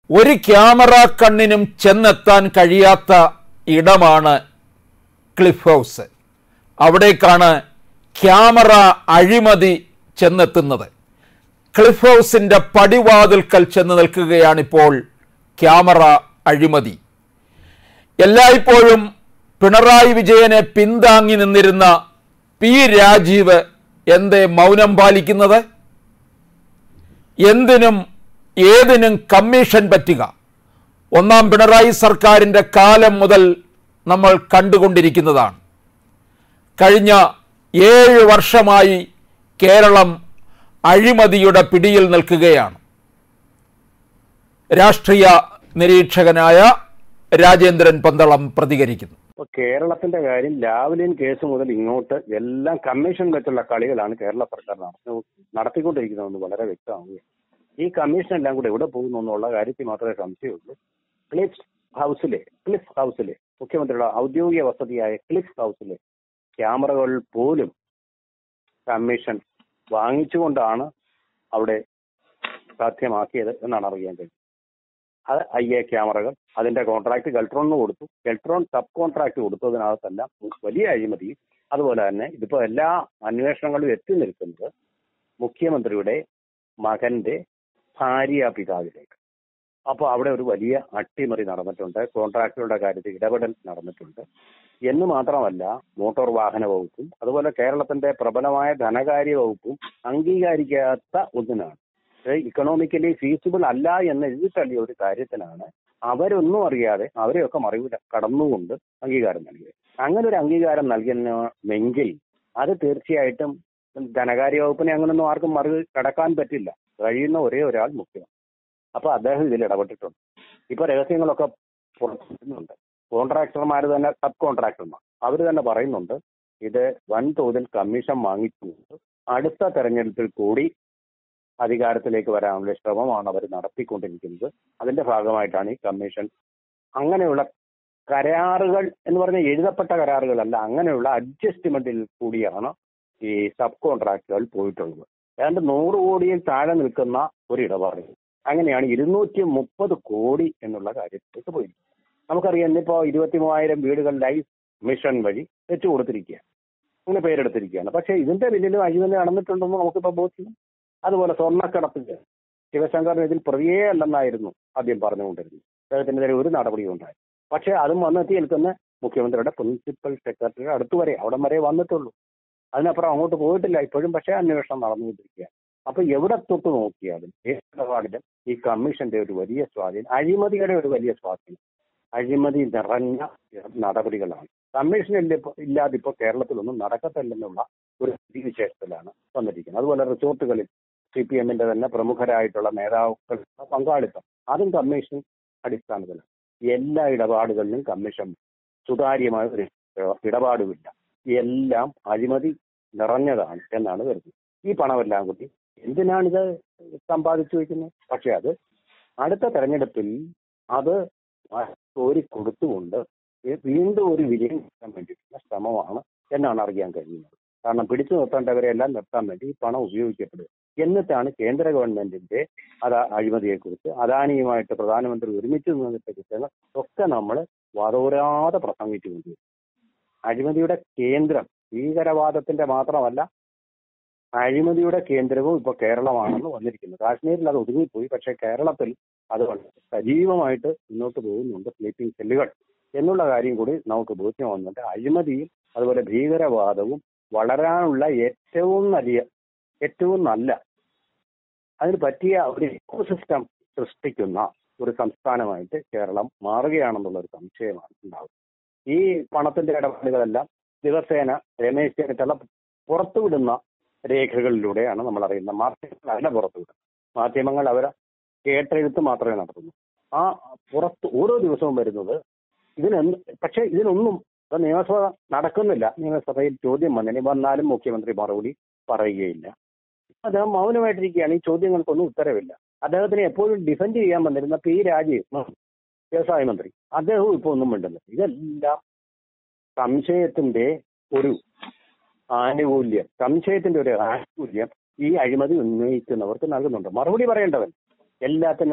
ഒരു ക്യാമറ കണ്ണിനും ചെന്നെത്താൻ കഴിയാത്ത ഇടമാണ് ക്ലിഫ് ഹൗസ് അവിടേക്കാണ് ക്യാമറ അഴിമതി ചെന്നെത്തുന്നത് ക്ലിഫ് ഹൗസിൻ്റെ പടിവാതിൽക്കൽ ചെന്ന് നിൽക്കുകയാണിപ്പോൾ ക്യാമറ അഴിമതി എല്ലായ്പ്പോഴും പിണറായി വിജയനെ പിന്താങ്ങി നിന്നിരുന്ന പി രാജീവ് എന്തേ മൗനം പാലിക്കുന്നത് എന്തിനും ഏതിനും കമ്മീഷൻ പറ്റുക ഒന്നാം പിണറായി സർക്കാരിൻ്റെ കാലം മുതൽ നമ്മൾ കണ്ടുകൊണ്ടിരിക്കുന്നതാണ് കഴിഞ്ഞ ഏഴ് വർഷമായി കേരളം അഴിമതിയുടെ പിടിയിൽ നിൽക്കുകയാണ് രാഷ്ട്രീയ നിരീക്ഷകനായ രാജേന്ദ്രൻ പന്തളം പ്രതികരിക്കുന്നു ഇപ്പൊ കേരളത്തിന്റെ കാര്യം ലാവ്ലിൻ കേസ് മുതൽ ഇങ്ങോട്ട് എല്ലാം കമ്മീഷൻ വെച്ചുള്ള കളികളാണ് കേരള സർക്കാർ നടത്തി നടത്തിക്കൊണ്ടിരിക്കുന്നതെന്ന് വളരെ വ്യക്തമാവുകയാണ് ഈ കമ്മീഷൻ എല്ലാം കൂടെ എവിടെ പോകുന്നു എന്നുള്ള കാര്യത്തിൽ മാത്രമേ സംശയമുള്ളൂ ക്ലിഫ് ഹൗസിലെ ക്ലിഫ് ഹൗസിലെ മുഖ്യമന്ത്രിയുടെ ഔദ്യോഗിക വസതിയായ ക്ലിഫ് ഹൗസിലെ ക്യാമറകൾ പോലും കമ്മീഷൻ വാങ്ങിച്ചുകൊണ്ടാണ് അവിടെ സാധ്യമാക്കിയത് എന്നാണ് അറിയാൻ കഴിയുന്നത് അത് ഐ എ ക്യാമറകൾ അതിന്റെ കോൺട്രാക്ട് ഗൾട്രോണിന് കൊടുത്തു ഗൾട്രോൺ സബ് കോൺട്രാക്ട് കൊടുത്തതിനകത്തെല്ലാം വലിയ അഴിമതി അതുപോലെ തന്നെ ഇതിപ്പോ എല്ലാ അന്വേഷണങ്ങളും എത്തി നിൽക്കുന്നത് മുഖ്യമന്ത്രിയുടെ മകന്റെ ഭാര്യ പിതാവിലേക്ക് അപ്പോൾ അവിടെ ഒരു വലിയ അട്ടിമറി നടന്നിട്ടുണ്ട് കോൺട്രാക്ടുകളുടെ കാര്യത്തിൽ ഇടപെടൽ നടന്നിട്ടുണ്ട് എന്ന് മാത്രമല്ല മോട്ടോർ വാഹന വകുപ്പും അതുപോലെ കേരളത്തിന്റെ പ്രബലമായ ധനകാര്യ വകുപ്പും അംഗീകരിക്കാത്ത ഒന്നിനാണ് ഇക്കണോമിക്കലി ഫീസിബിൾ അല്ല എന്ന് എഴുതി തള്ളിയ ഒരു കാര്യത്തിനാണ് അവരൊന്നും അറിയാതെ അവരെയൊക്കെ മറിവ് കടന്നുകൊണ്ട് അംഗീകാരം നൽകിയത് അങ്ങനെ ഒരു അംഗീകാരം നൽകുന്നെങ്കിൽ അത് തീർച്ചയായിട്ടും ധനകാര്യ വകുപ്പിനെ അങ്ങനൊന്നും ആർക്കും മറിവ് കടക്കാൻ പറ്റില്ല കഴിയുന്ന ഒരേ ഒരാൾ മുഖ്യമാണ് അപ്പൊ അദ്ദേഹം ഇതിൽ ഇടപെട്ടിട്ടുണ്ട് ഇപ്പൊ രഹസ്യങ്ങളൊക്കെ പുറത്തുണ്ട് കോൺട്രാക്ടർമാർ തന്നെ സബ് കോൺട്രാക്ടർമാർ അവർ തന്നെ പറയുന്നുണ്ട് ഇത് വൻതോതിൽ കമ്മീഷൻ വാങ്ങിച്ചുകൊണ്ട് അടുത്ത തെരഞ്ഞെടുപ്പിൽ കൂടി അധികാരത്തിലേക്ക് വരാനുള്ള ശ്രമമാണ് അവർ നടത്തിക്കൊണ്ടിരിക്കുന്നത് അതിന്റെ ഭാഗമായിട്ടാണ് ഈ കമ്മീഷൻ അങ്ങനെയുള്ള കരാറുകൾ എന്ന് പറഞ്ഞ എഴുതപ്പെട്ട കരാറുകളല്ല അങ്ങനെയുള്ള അഡ്ജസ്റ്റ്മെന്റിൽ കൂടിയാണ് ഈ സബ് കോൺട്രാക്ടുകൾ പോയിട്ടുള്ളത് ഏതാണ്ട് നൂറ് കോടിയിൽ താഴെ നിൽക്കുന്ന ഒരു ഇടപാട് അങ്ങനെയാണ് ഇരുന്നൂറ്റി മുപ്പത് കോടി എന്നുള്ള കാര്യത്തിലേക്ക് പോയിരിക്കുന്നത് നമുക്കറിയാം ഇന്നിപ്പോ ഇരുപത്തി മൂവായിരം വീടുകൾ ലൈഫ് മിഷൻ വഴി വെച്ചു കൊടുത്തിരിക്കുക അങ്ങനെ പേരെടുത്തിരിക്കുകയാണ് പക്ഷേ ഇതിന്റെ പിന്നിലും അഴിമതി നടന്നിട്ടുണ്ടെന്ന് നമുക്കിപ്പോൾ ബോധ്യം അതുപോലെ സ്വർണ്ണക്കടത്ത് ശിവശങ്കറിന് ഇതിൽ പ്രതിയേ അല്ലെന്നായിരുന്നു ആദ്യം പറഞ്ഞുകൊണ്ടിരുന്നത് അദ്ദേഹത്തിനെതിരെ ഒരു നടപടിയും ഉണ്ടായി പക്ഷേ അതും വന്നെത്തി നിൽക്കുന്ന മുഖ്യമന്ത്രിയുടെ പ്രിൻസിപ്പൽ സെക്രട്ടറിയുടെ അടുത്ത് വരെ അവിടം വരെ വന്നിട്ടുള്ളൂ അതിനപ്പുറം അങ്ങോട്ട് പോയിട്ടില്ല ഇപ്പോഴും പക്ഷേ അന്വേഷണം നടന്നുകൊണ്ടിരിക്കുക അപ്പൊ എവിടെ തൊട്ട് നോക്കിയാലും ഏത് ഇടപാടിലും ഈ കമ്മീഷന്റെ ഒരു വലിയ സ്വാധീനം അഴിമതിയുടെ ഒരു വലിയ സ്വാധീനം അഴിമതി നിറഞ്ഞ നടപടികളാണ് കമ്മീഷൻ ഇല്ലാതെ ഇപ്പോൾ കേരളത്തിലൊന്നും നടക്കത്തില്ലെന്നുള്ള ഒരു സ്ഥിതിവിശേഷത്തിലാണ് വന്നിരിക്കുന്നത് അതുപോലെ റിസോർട്ടുകളിൽ സി പി എമ്മിന്റെ തന്നെ പ്രമുഖരായിട്ടുള്ള നേതാക്കൾ പങ്കാളിത്തം അതും കമ്മീഷൻ അടിസ്ഥാനത്തിലാണ് എല്ലാ ഇടപാടുകളിലും കമ്മീഷൻ സുതാര്യമായ ഒരു ഇടപാടുമില്ല എല്ലാം അഴിമതി നിറഞ്ഞതാണ് എന്നാണ് വരുന്നത് ഈ പണമെല്ലാം കൂടി എന്തിനാണിത് സമ്പാദിച്ചു വയ്ക്കുന്നത് പക്ഷെ അത് അടുത്ത തെരഞ്ഞെടുപ്പിൽ അത് കോരി കൊടുത്തുകൊണ്ട് വീണ്ടും ഒരു വിജയം കിട്ടാൻ വേണ്ടിയിട്ടുള്ള ശ്രമമാണ് എന്നാണ് അറിയാൻ കഴിയുന്നത് കാരണം പിടിച്ചു നിർത്തേണ്ടവരെ എല്ലാം നിർത്താൻ വേണ്ടി ഈ പണം ഉപയോഗിക്കപ്പെടുക എന്നിട്ടാണ് കേന്ദ്ര ഗവൺമെന്റിന്റെ അത് അഴിമതിയെക്കുറിച്ച് അദാനിയുമായിട്ട് പ്രധാനമന്ത്രി ഒരുമിച്ച് നിന്നിട്ട് കുറിച്ച് ഒക്കെ നമ്മൾ വാദോരാതെ പ്രസംഗിച്ചു കൊണ്ടുവരും അഴിമതിയുടെ കേന്ദ്രം ഭീകരവാദത്തിന്റെ മാത്രമല്ല അഴിമതിയുടെ കേന്ദ്രവും ഇപ്പൊ കേരളമാണെന്ന് വന്നിരിക്കുന്നത് കാശ്മീരിൽ അത് ഒതുങ്ങിപ്പോയി പക്ഷേ കേരളത്തിൽ അത് സജീവമായിട്ട് മുന്നോട്ട് പോകുന്നുണ്ട് സ്ലീപ്പിംഗ് സെല്ലുകൾ എന്നുള്ള കാര്യം കൂടി നമുക്ക് ബോധ്യം വന്നിട്ട് അഴിമതിയും അതുപോലെ ഭീകരവാദവും വളരാനുള്ള ഏറ്റവും വലിയ ഏറ്റവും നല്ല അതിന് പറ്റിയ ഒരു ഇക്കോസിസ്റ്റം സൃഷ്ടിക്കുന്ന ഒരു സംസ്ഥാനമായിട്ട് കേരളം മാറുകയാണെന്നുള്ള ഒരു സംശയമാണ് ഉണ്ടാവുന്നത് ഈ പണത്തിന്റെ ഇടപാടുകളെല്ലാം ദിവസേന രമേശ് ചെന്നിത്തല പുറത്തുവിടുന്ന രേഖകളിലൂടെയാണ് നമ്മൾ അറിയുന്നത് മാധ്യമങ്ങൾ അല്ല പുറത്തുവിടുന്നത് മാധ്യമങ്ങൾ അവരെ കേട്ടെഴുത്ത് മാത്രമേ നടത്തുന്നു ആ പുറത്ത് ഓരോ ദിവസവും വരുന്നത് ഇതിനൊന്നും പക്ഷേ ഇതിനൊന്നും ഇപ്പൊ നിയമസഭ നടക്കുന്നില്ല നിയമസഭയിൽ ചോദ്യം വന്നതിന് വന്നാലും മുഖ്യമന്ത്രി മറുപടി പറയുകയില്ല അദ്ദേഹം മൗനമായിട്ടിരിക്കുകയാണ് ഈ ചോദ്യങ്ങൾക്കൊന്നും ഉത്തരവില്ല അദ്ദേഹത്തിന് എപ്പോഴും ഡിഫെൻഡ് ചെയ്യാൻ വന്നിരുന്ന പി രാജീവ് വ്യവസായ മന്ത്രി അദ്ദേഹവും ഇപ്പോൾ ഒന്നും മിണ്ടുന്നില്ല ഇതെല്ലാം സംശയത്തിന്റെ ഒരു ആനുകൂല്യം സംശയത്തിന്റെ ഒരു ആനുകൂല്യം ഈ അഴിമതി ഉന്നയിക്കുന്നവർക്ക് നൽകുന്നുണ്ട് മറുപടി പറയേണ്ടവൻ എല്ലാത്തിനും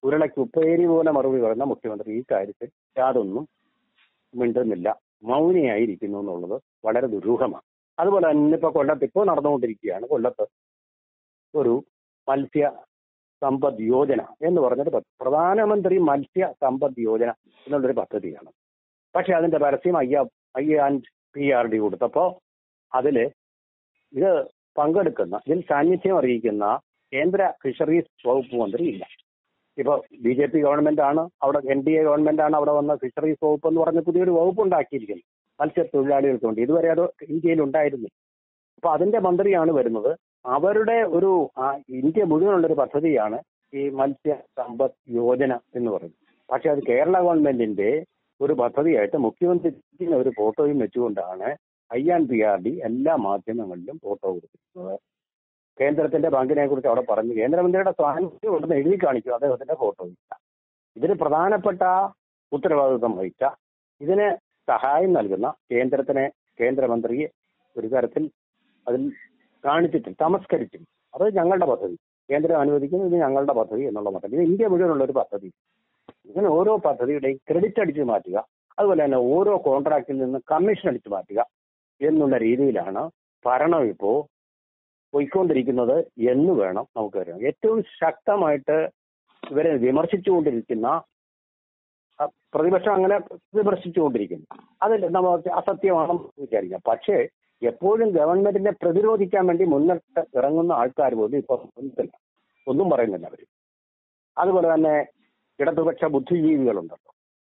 ഉരുളയ്ക്ക് ഉപ്പേരി പോലെ മറുപടി പറയുന്ന മുഖ്യമന്ത്രി ഈ കാര്യത്തിൽ യാതൊന്നും മിണ്ടുന്നില്ല മൗനിയായിരിക്കുന്നു എന്നുള്ളത് വളരെ ദുരൂഹമാണ് അതുപോലെ തന്നെ ഇപ്പൊ കൊല്ലത്ത് ഇപ്പോൾ നടന്നുകൊണ്ടിരിക്കുകയാണ് കൊല്ലത്ത് ഒരു മത്സ്യ സമ്പദ് യോജന എന്ന് പറഞ്ഞൊരു പദ്ധതി പ്രധാനമന്ത്രി മത്സ്യ സമ്പദ് യോജന എന്നുള്ളൊരു പദ്ധതിയാണ് പക്ഷെ അതിന്റെ പരസ്യം I I and P R D കൊടുത്തപ്പോ അതില് ഇത് പങ്കെടുക്കുന്ന ഇതിൽ സാന്നിധ്യം അറിയിക്കുന്ന കേന്ദ്ര ഫിഷറീസ് വകുപ്പ് മന്ത്രി ഇല്ല ഇപ്പൊ ബി ജെ പി ഗവൺമെന്റ് ആണ് അവിടെ എൻ ഡി എ ഗവൺമെന്റ് ആണ് അവിടെ വന്ന ഫിഷറീസ് വകുപ്പ് എന്ന് പറഞ്ഞ പുതിയൊരു വകുപ്പ് ഉണ്ടാക്കിയിരിക്കുന്നത് മത്സ്യത്തൊഴിലാളികൾക്ക് വേണ്ടി ഇതുവരെ അത് ഇന്ത്യയിൽ ഉണ്ടായിരുന്നില്ല അപ്പൊ അതിന്റെ മന്ത്രിയാണ് വരുന്നത് അവരുടെ ഒരു ആ, ഇന്ത്യ മുഴുവനുള്ള ഒരു പദ്ധതിയാണ് ഈ മത്സ്യ സമ്പദ് യോജന എന്ന് പറയുന്നത് പക്ഷെ അത് കേരള ഗവൺമെന്റിന്റെ ഒരു പദ്ധതിയായിട്ട് മുഖ്യമന്ത്രി ഇരിക്കുന്ന ഒരു ഫോട്ടോയും വെച്ചുകൊണ്ടാണ് I and P R D എല്ലാ മാധ്യമങ്ങളിലും ഫോട്ടോ കൊടുത്തിരിക്കുന്നത് കേന്ദ്രത്തിന്റെ ബാങ്കിനെ കുറിച്ച് അവിടെ പറഞ്ഞു കേന്ദ്രമന്ത്രിയുടെ സ്വാതന്ത്ര്യം ഉണ്ടെന്ന് എഴുതി കാണിക്കും അദ്ദേഹത്തിന്റെ ഫോട്ടോ ഇല്ല ഇതിന് പ്രധാനപ്പെട്ട ഉത്തരവാദിത്വം വഹിച്ച ഇതിന് സഹായം നൽകുന്ന കേന്ദ്രത്തിനെ കേന്ദ്രമന്ത്രിയെ ഒരു തരത്തിൽ അതിൽ കാണിച്ചിട്ടില്ല തമസ്കരിച്ചില്ല അത് ഞങ്ങളുടെ പദ്ധതി കേന്ദ്രം അനുവദിക്കുന്നു ഇത് ഞങ്ങളുടെ പദ്ധതി എന്നുള്ള പദ്ധതി ഇത് ഇന്ത്യ മുഴുവനുള്ള ഒരു പദ്ധതി ഇങ്ങനെ ഓരോ പദ്ധതിയുടെയും ക്രെഡിറ്റ് അടിച്ചു മാറ്റുക അതുപോലെ തന്നെ ഓരോ കോൺട്രാക്റ്റിൽ നിന്ന് കമ്മീഷൻ അടിച്ചു മാറ്റുക എന്നുള്ള രീതിയിലാണ് ഭരണം ഇപ്പോ പോയിക്കൊണ്ടിരിക്കുന്നത് എന്ന് വേണം നമുക്ക് അറിയാം ഏറ്റവും ശക്തമായിട്ട് ഇവരെ വിമർശിച്ചുകൊണ്ടിരിക്കുന്ന അ, പ്രതിപക്ഷം അങ്ങനെ വിമർശിച്ചുകൊണ്ടിരിക്കുന്നു അതിൽ നമുക്ക് അസത്യമാണെന്ന് വിചാരിക്കാം പക്ഷേ എപ്പോഴും ഗവൺമെന്റിനെ പ്രതിരോധിക്കാൻ വേണ്ടി മുന്നിട്ട് ഇറങ്ങുന്ന ആൾക്കാർ പോലും ഇപ്പൊ മുന്നിട്ടില്ല ഒന്നും പറയുന്നില്ല അവര് അതുപോലെ തന്നെ ഇടതുപക്ഷ ബുദ്ധിജീവികളുണ്ടല്ലോ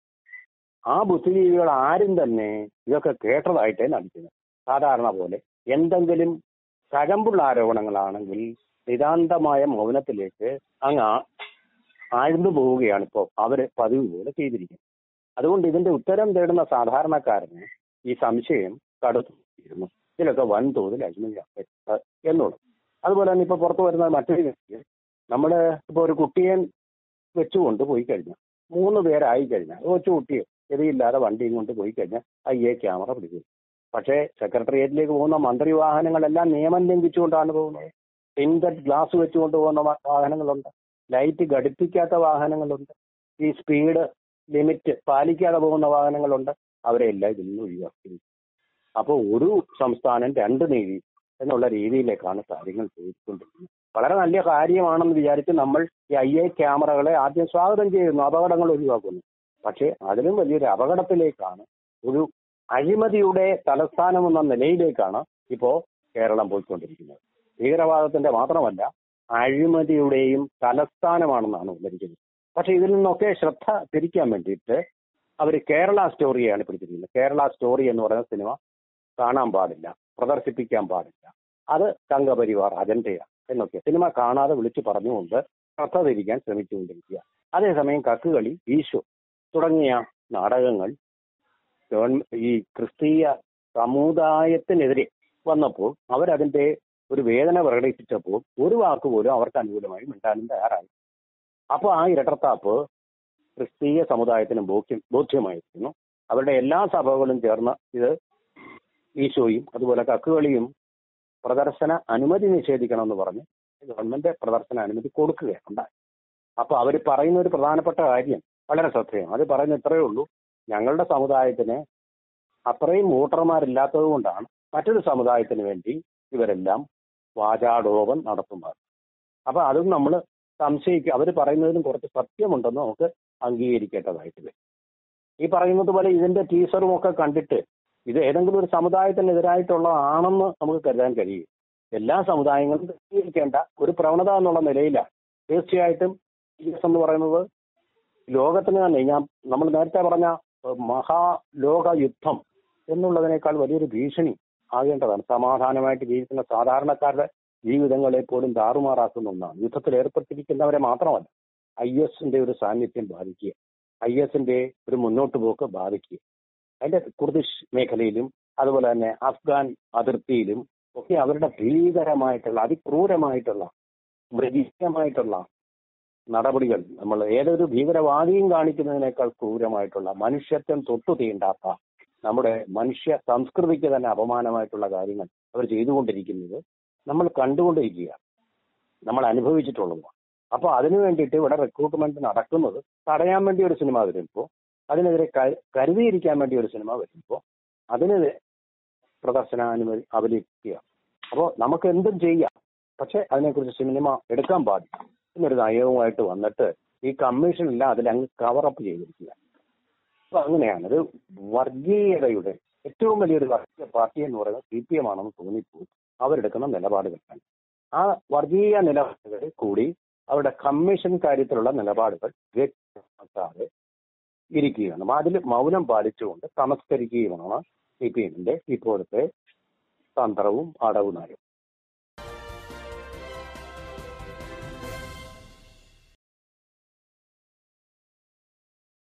ആ ബുദ്ധിജീവികൾ ആരും തന്നെ ഇതൊക്കെ കേട്ടതായിട്ടേ നടിക്കുന്നത് സാധാരണ പോലെ എന്തെങ്കിലും കഴമ്പുള്ള ആരോപണങ്ങളാണെങ്കിൽ നിതാന്തമായ മൗനത്തിലേക്ക് അങ്ങ് ആ- ആഴ്ന്നു പോവുകയാണ് ഇപ്പോൾ അവര് പതിവ് പോലെ ചെയ്തിരിക്കുന്നത് അതുകൊണ്ട് ഇതിന്റെ ഉത്തരം തേടുന്ന സാധാരണക്കാരന് ഈ സംശയം കടുത്തിരുന്നു ഇതിലൊക്കെ വൻതോതിൽ അഴിമതി എന്നുള്ളത് അതുപോലെ തന്നെ ഇപ്പൊ പുറത്തു വരുന്ന മറ്റൊരു കാര്യം നമ്മള് ഇപ്പൊ ഒരു കുട്ടിയെ വെച്ചുകൊണ്ട് പോയി കഴിഞ്ഞാൽ മൂന്ന് പേരായി കഴിഞ്ഞാൽ കൊച്ചു കുട്ടിയോ ഗതിയില്ലാതെ വണ്ടിയും കൊണ്ട് പോയി കഴിഞ്ഞാൽ ഐ എ ക്യാമറ പിടിക്കും പക്ഷേ സെക്രട്ടേറിയറ്റിലേക്ക് പോകുന്ന മന്ത്രി വാഹനങ്ങളെല്ലാം നിയമം ലംഘിച്ചുകൊണ്ടാണ് പോകുന്നത് ടിൻഡഡ് ഗ്ലാസ് വെച്ചുകൊണ്ട് പോകുന്ന വാ- വാഹനങ്ങളുണ്ട് ലൈറ്റ് ഘടിപ്പിക്കാത്ത വാഹനങ്ങളുണ്ട് ഈ സ്പീഡ് ലിമിറ്റ് പാലിക്കാതെ പോകുന്ന വാഹനങ്ങളുണ്ട് അവരെ എല്ലാം ഇതിൽ നിന്ന് ഒഴിവാക്കി അപ്പോൾ ഒരു സംസ്ഥാനം രണ്ട് നീതി എന്നുള്ള രീതിയിലേക്കാണ് കാര്യങ്ങൾ പോയിക്കൊണ്ടിരിക്കുന്നത് വളരെ നല്ല കാര്യമാണെന്ന് വിചാരിച്ച് നമ്മൾ ഈ ഐ എ ക്യാമറകളെ ആദ്യം സ്വാഗതം ചെയ്യുന്നു അപകടങ്ങൾ ഒഴിവാക്കുന്നു പക്ഷേ അതിലും വലിയൊരു അപകടത്തിലേക്കാണ് ഒരു അഴിമതിയുടെ തലസ്ഥാനം എന്ന നിലയിലേക്കാണ് ഇപ്പോ കേരളം പോയിക്കൊണ്ടിരിക്കുന്നത് ഭീകരവാദത്തിന്റെ മാത്രമല്ല അഴിമതിയുടെയും തലസ്ഥാനമാണെന്നാണ് ഉദ്ധരിക്കുന്നത് പക്ഷെ ഇതിൽ നിന്നൊക്കെ ശ്രദ്ധ തിരിക്കാൻ വേണ്ടിയിട്ട് അവർ കേരള സ്റ്റോറിയാണ് പിടിച്ചിരിക്കുന്നത് കേരള സ്റ്റോറി എന്ന് പറയുന്ന സിനിമ കാണാൻ പാടില്ല പ്രദർശിപ്പിക്കാൻ പാടില്ല അത് സംഘപരിവാർ അജണ്ടയാണ് എന്നൊക്കെ സിനിമ കാണാതെ വിളിച്ചു പറഞ്ഞുകൊണ്ട് ശ്രദ്ധ തിരിക്കാൻ ശ്രമിച്ചുകൊണ്ടിരിക്കുക അതേസമയം കക്കുകളി ഈശോ തുടങ്ങിയ നാടകങ്ങൾ ഗവൺമെ ഈ ക്രിസ്തീയ സമുദായത്തിനെതിരെ വന്നപ്പോൾ അവരതിന്റെ ഒരു വേദന പ്രകടിപ്പിച്ചപ്പോൾ ഒരു വാക്ക് പോലും അവർക്ക് അനുകൂലമായി മിണ്ടാനും തയ്യാറായി അപ്പോൾ ആ ഇരട്ടത്താപ്പ് ക്രിസ്തീയ സമുദായത്തിന് ബോധ്യം ബോധ്യമായിരുന്നു അവരുടെ എല്ലാ സഭകളും ചേർന്ന് ഇത് ഈശോയും അതുപോലെ കക്കുകളിയും പ്രദർശന അനുമതി നിഷേധിക്കണമെന്ന് പറഞ്ഞ് ഗവൺമെന്റ് പ്രദർശന അനുമതി കൊടുക്കുകയാണ് ഉണ്ടായത് അപ്പൊ അവർ പറയുന്ന ഒരു പ്രധാനപ്പെട്ട കാര്യം വളരെ ശ്രദ്ധേയം അത് പറയുന്ന ഇത്രയേ ഉള്ളൂ ഞങ്ങളുടെ സമുദായത്തിന് അത്രയും വോട്ടർമാരില്ലാത്തത് കൊണ്ടാണ് മറ്റൊരു സമുദായത്തിന് വേണ്ടി ഇവരെല്ലാം വാചാടോപം നടത്തുന്നത് അപ്പൊ അതും നമ്മൾ സംശയിക്കുക അവർ പറയുന്നതിലും കുറച്ച് സത്യമുണ്ടെന്ന് നമുക്ക് അംഗീകരിക്കേണ്ടതായിട്ട് വരും ഈ പറയുന്നത് പോലെ ഇതിന്റെ ടീസറും ഒക്കെ കണ്ടിട്ട് ഇത് ഏതെങ്കിലും ഒരു സമുദായത്തിനെതിരായിട്ടുള്ളതാണെന്ന് നമുക്ക് കരുതാൻ കഴിയും എല്ലാ സമുദായങ്ങളും അംഗീകരിക്കേണ്ട ഒരു പ്രവണത എന്നുള്ള നിലയിലാണ് തീർച്ചയായിട്ടും IS എന്ന് പറയുന്നത് ലോകത്തിന് തന്നെ ഞാൻ നമ്മൾ നേരത്തെ പറഞ്ഞ ഏഹ്, മഹാലോക യുദ്ധം എന്നുള്ളതിനേക്കാൾ വലിയൊരു ഭീഷണി ആകേണ്ടതാണ് സമാധാനമായിട്ട് ജീവിക്കുന്ന സാധാരണക്കാരുടെ ജീവിതങ്ങളെ പോലും താറുമാറാക്കുന്ന ഒന്നാണ് യുദ്ധത്തിൽ ഏർപ്പെട്ടിരിക്കുന്നവരെ മാത്രമല്ല ഐ എസിന്റെ ഒരു സാന്നിധ്യം ബാധിക്കുക ഐ എസിന്റെ ഒരു മുന്നോട്ട് പോക്ക് ബാധിക്കുക അതിന്റെ കുർദിഷ് മേഖലയിലും അതുപോലെ തന്നെ അഫ്ഗാൻ അതിർത്തിയിലും ഒക്കെ അവരുടെ ഭീകരമായിട്ടുള്ള അതിക്രൂരമായിട്ടുള്ള മൃഗീയമായിട്ടുള്ള നടപടികൾ നമ്മൾ ഏതൊരു ഭീകരവാദിയും കാണിക്കുന്നതിനേക്കാൾ ക്രൂരമായിട്ടുള്ള മനുഷ്യത്വം തൊട്ടു തീണ്ടാത്ത നമ്മുടെ മനുഷ്യ സംസ്കൃതിക്ക് തന്നെ അപമാനമായിട്ടുള്ള കാര്യങ്ങൾ അവർ ചെയ്തുകൊണ്ടിരിക്കുന്നത് നമ്മൾ കണ്ടുകൊണ്ടിരിക്കുക നമ്മൾ അനുഭവിച്ചിട്ടുള്ളതാണ് അപ്പോൾ അതിനു വേണ്ടിയിട്ട് ഇവിടെ റിക്രൂട്ട്മെന്റ് നടക്കുന്നത് തടയാൻ വേണ്ടി ഒരു സിനിമ വരുമ്പോൾ അതിനെതിരെ ക- കരുതിയിരിക്കാൻ വേണ്ടി ഒരു സിനിമ വരുമ്പോൾ അതിനെതിരെ പ്രദർശനാനുമതി അഭിലിക്കുക അപ്പോൾ നമുക്ക് എന്തും ചെയ്യാം പക്ഷെ അതിനെക്കുറിച്ച് സിനിമ എടുക്കാൻ പാടില്ല എന്നൊരു നയവുമായിട്ട് വന്നിട്ട് ഈ കമ്മീഷനില്ല അതിലങ്ങ് കവറപ്പ് ചെയ്തിരിക്കുക അപ്പൊ അങ്ങനെയാണ് ഒരു വർഗീയതയുടെ ഏറ്റവും വലിയൊരു വർഗീയ പാർട്ടി എന്ന് പറയുന്നത് സി പി എം ആണെന്ന് തോന്നിപ്പോയി അവരെടുക്കുന്ന നിലപാടുകളാണ് ആ വർഗീയ നിലപാടുകളിൽ കൂടി അവരുടെ കമ്മീഷൻ കാര്യത്തിലുള്ള നിലപാടുകൾ വ്യക്തമാക്കാതെ ഇരിക്കുകയാണ് അതിൽ മൗനം പാലിച്ചുകൊണ്ട് തമസ്കരിക്കുകയുമാണ് സി പി എമ്മിന്റെ ഇപ്പോഴത്തെ തന്ത്രവും അടവുനയവും